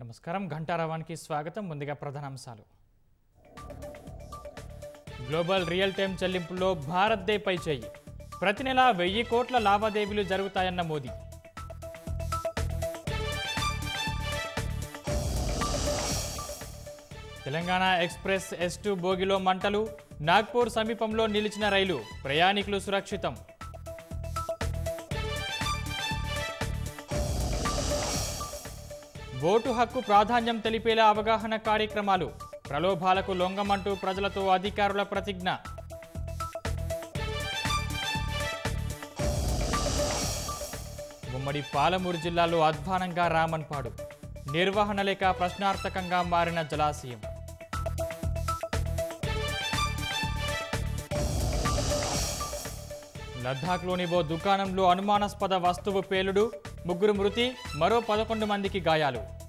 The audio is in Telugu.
నమస్కారం ఘంటారావానికి స్వాగతం ముందుగా ప్రధానాంశాలు గ్లోబల్ రియల్ టైం చెల్లింపుల్లో భారత్దే పై చేయి ప్రతి నెల వెయ్యి కోట్ల లావాదేవీలు జరుగుతాయన్న Modi Telangana express S two బోగిలో మంటలు నాగ్పూర్ సమీపంలో నిలిచిన రైలు ప్రయాణికులు సురక్షితం ఓటు హక్కు ప్రాధాన్యం తెలిపేలా అవగాహన కార్యక్రమాలు ప్రలోభాలకు లొంగమంటూ ప్రజలతో అధికారుల ప్రతిజ్ఞ ఉమ్మడి పాలమూరు జిల్లాలో అధ్వానంగా రామన్పాడు నిర్వహణ లేక ప్రశ్నార్థకంగా మారిన జలాశయం లద్దాఖ్లోని ఓ దుకాణంలో అనుమానాస్పద వస్తువు పేలుడు ముగ్గురు మృతి మరో పదకొండు మందికి గాయాలు